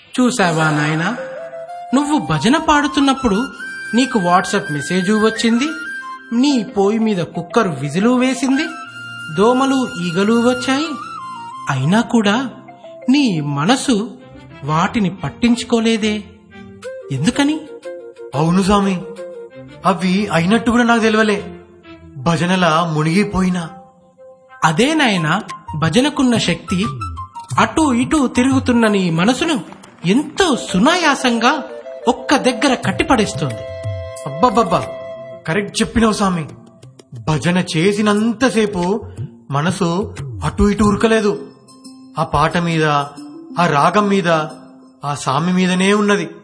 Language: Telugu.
చూసావా నాయనా నువ్వు భజన పాడుతున్నప్పుడు నీకు వాట్సాప్ మెసేజ్ వచ్చింది నీ పోయి మీద కుక్కరు విజులు వేసింది దోమలు ఈగలు వచ్చాయి అయినా కూడా నీ మనసు వాటిని పట్టించుకోలేదే ఎందుకని అవును స్వామి అవి అయినట్టు కూడా నాకు తెలియలే భజనల మునిగిపోయినా అదే నాయనా భజనకున్న శక్తి అటు ఇటు తిరుగుతున్న నీ మనసును ఎంతో సునాయాసంగా ఒక్క దగ్గర కట్టిపడేస్తుంది అబ్బబ్బబ్బా కరెక్ట్ చెప్పినావు స్వామి భజన చేసినంతసేపు మనసు అటు ఇటు ఉరకలేదు ఆ పాట మీద ఆ రాగం మీద ఆ సామి మీదనే ఉన్నది